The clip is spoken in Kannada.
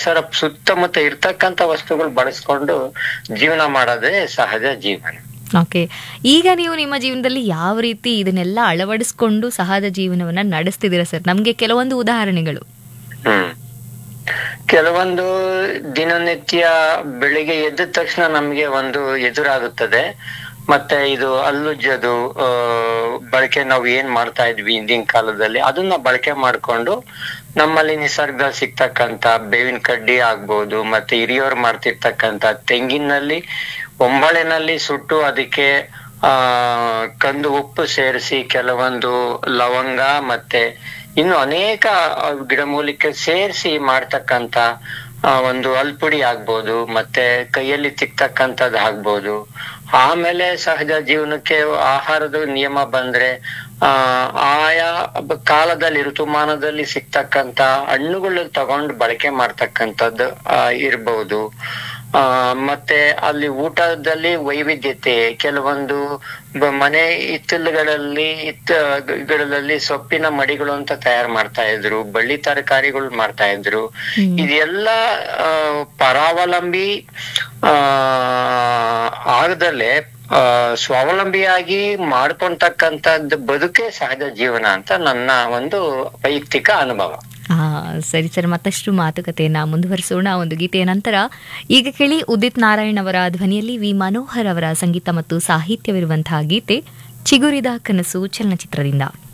ಪರಿಸರ ಸುತ್ತಮುತ್ತ ಇರ್ತಕ್ಕಂತ ವಸ್ತುಗಳು ಬಳಸ್ಕೊಂಡು ಜೀವನ ಮಾಡೋದೇ ಸಹಜ ಜೀವನ ಓಕೆ ಈಗ ನೀವು ನಿಮ್ಮ ಜೀವನದಲ್ಲಿ ಯಾವ ರೀತಿ ಇದನ್ನೆಲ್ಲ ಅಳವಡಿಸ್ಕೊಂಡು ಸಹಜ ಜೀವನವನ್ನ ನಡೆಸ್ತಿದ್ದೀರಾ ಸರ್ ನಮ್ಗೆ ಕೆಲವೊಂದು ಉದಾಹರಣೆಗಳು ಹ್ಮ್ ಕೆಲವೊಂದು ದಿನನಿತ್ಯ ಬೆಳಿಗ್ಗೆ ಎದ್ದ ತಕ್ಷಣ ನಮ್ಗೆ ಒಂದು ಎದುರಾಗುತ್ತದೆ ಮತ್ತೆ ಇದು ಹಲ್ಲುಜ್ಜೋದು ಆ, ಬಳಕೆ ನಾವು ಏನ್ ಮಾಡ್ತಾ ಇದ್ವಿ ಹಿಂದಿನ ಕಾಲದಲ್ಲಿ ಅದನ್ನ ಬಳಕೆ ಮಾಡ್ಕೊಂಡು ನಮ್ಮಲ್ಲಿ ನಿಸರ್ಗದಲ್ಲಿ ಸಿಗ್ತಕ್ಕಂತ ಬೇವಿನ ಕಡ್ಡಿ ಆಗ್ಬೋದು ಮತ್ತೆ ಹಿರಿಯವರು ಮಾಡ್ತಿರ್ತಕ್ಕಂತ ತೆಂಗಿನಲ್ಲಿ ಒಂಬಳಿನಲ್ಲಿ ಸುಟ್ಟು ಅದಕ್ಕೆ ಆ ಕಂದು ಉಪ್ಪು ಸೇರಿಸಿ ಕೆಲವೊಂದು ಲವಂಗ ಮತ್ತೆ ಇನ್ನು ಅನೇಕ ಆ, ಗಿಡಮೂಲಿಕೆ ಸೇರಿಸಿ ಮಾಡ್ತಕ್ಕಂತ ಆ, ಒಂದು ಅಲ್ಪುಡಿ ಆಗ್ಬೋದು ಮತ್ತೆ ಕೈಯಲ್ಲಿ ತಿಕ್ತಕ್ಕಂಥದ್ದು ಆಗ್ಬೋದು ಆಮೇಲೆ ಸಹಜ ಜೀವನಕ್ಕೆ ಆಹಾರದ ನಿಯಮ ಬಂದ್ರೆ ಆ ಆಯಾ ಬ- ಕಾಲದಲ್ಲಿ ಋತುಮಾನದಲ್ಲಿ ಸಿಗ್ತಕ್ಕಂತ ಹಣ್ಣುಗಳು ತಗೊಂಡು ಬಳಕೆ ಮಾಡ್ತಕ್ಕಂಥದ್ದು ಆ, ಇರ್ಬೋದು ಆ ಮತ್ತೆ ಅಲ್ಲಿ ಊಟದಲ್ಲಿ ವೈವಿಧ್ಯತೆ ಕೆಲವೊಂದು ಬ- ಮನೆ ಹಿತ್ತಲುಗಳಲ್ಲಿ ಹಿತ್ತಗಳಲ್ಲಿ ಸೊಪ್ಪಿನ ಮಡಿಗಳು ಅಂತ ತಯಾರು ಮಾಡ್ತಾ ಇದ್ರು ಬಳ್ಳಿ ತರಕಾರಿಗಳು ಮಾಡ್ತಾ ಇದ್ರು ಇದೆಲ್ಲ ಆ, ಪರಾವಲಂಬಿ ಆ ಆಗದಲ್ಲೇ ಆ, ಸ್ವಾವಲಂಬಿಯಾಗಿ ಮಾಡ್ಕೊಂತಕ್ಕಂಥದ್ದು ಬದುಕೆ ಸಹಜ ಜೀವನ ಅಂತ ನನ್ನ ಒಂದು ವೈಯಕ್ತಿಕ ಅನುಭವ ಆ ಸರಿ ಸರ್ ಮತ್ತಷ್ಟು ಮಾತುಕತೆಯನ್ನ ಮುಂದುವರಿಸೋಣ ಒಂದು ಗೀತೆಯ ನಂತರ ಈಗ ಕೇಳಿ ಉದಿತ್ ನಾರಾಯಣ್ ಅವರ ಧ್ವನಿಯಲ್ಲಿ ವಿ ಮನೋಹರ್ ಅವರ ಸಂಗೀತ ಮತ್ತು ಸಾಹಿತ್ಯವಿರುವಂತಹ ಗೀತೆ ಚಿಗುರಿದ ಕನಸು ಚಲನಚಿತ್ರದಿಂದ